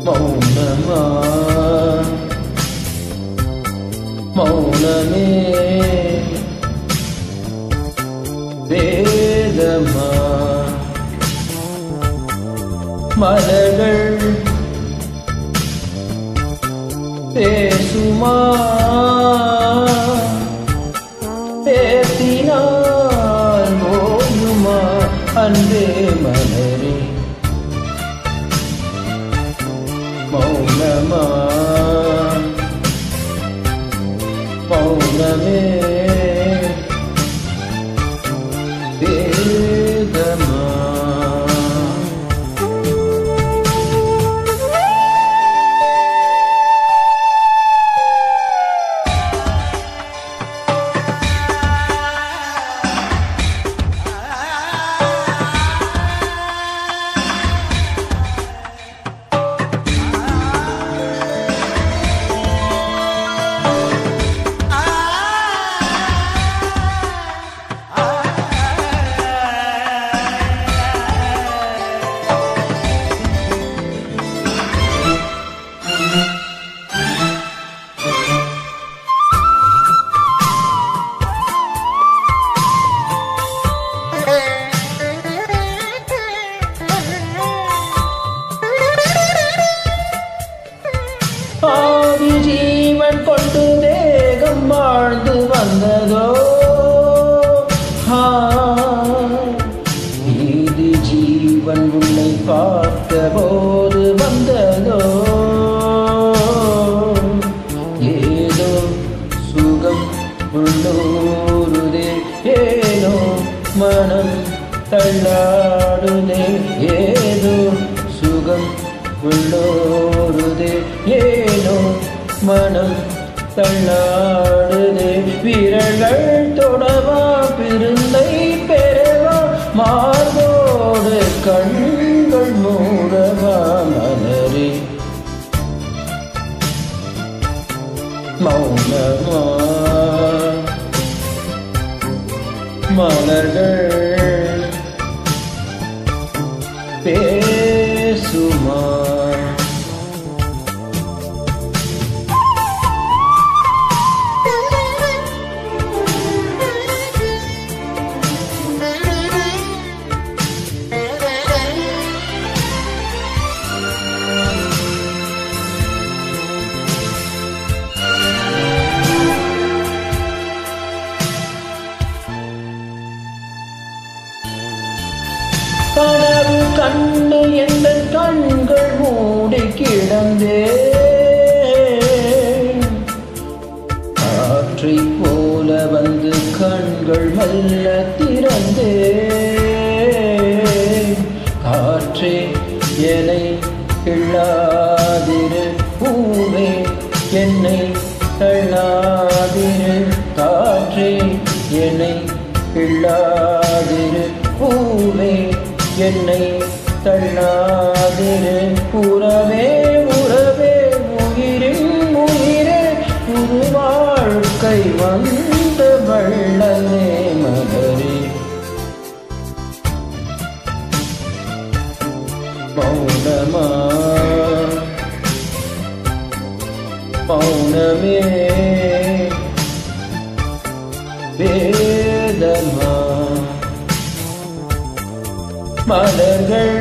மௌனமா மௌனமே வேதமா மலர்கள் பேசுமா பேசினால் ஓயுமா அன்பே மலரே மௌனமா மௌனமே வேதமா ஆதி ஜீவன் கொண்டு தேகம் வாழ்ந்து வந்ததோ ஆ, நீதி ஜீவன் உன்னை பார்த்த போது வந்ததோ ஏதோ சுகம் உள்ளூருதே ஏனோ மனம் தள்ளாடுதே ஏதோ சுகம் உள்ளோருதே ஏனோ மனம் தள்ளாடுதே விரல்கள் தொடவா பிருந்தை பெறவா மார்போடு கண்கள் மூடவா மலரே மௌனமா மலர்கள் பேசுமா கனவு கண்டு எந்த கண்கள் மூடி கிடந்தே காற்றை போல வந்து கண்கள் மெல்ல திறந்தே காற்றே என்னை கிள்ளாதிரு பூவே என்னை தள்ளாதிரு காற்றே என்னை கிள்ளாதிரு பூவே என்னை தள்ளாதிரு உறவே உறவே உயிரின் உயிரே புது வாழ்க்கை வந்த வள்ளலே மகரே மௌனமா மௌனமே வேதமா மலர்கள்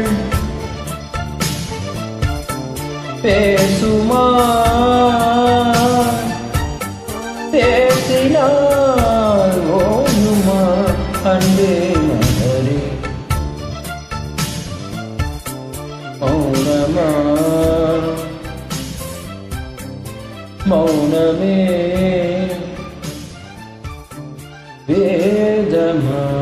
பேசுமா பேசினால் ஓயுமா அன்பே மலரே மௌனமா மௌனமே வேதமா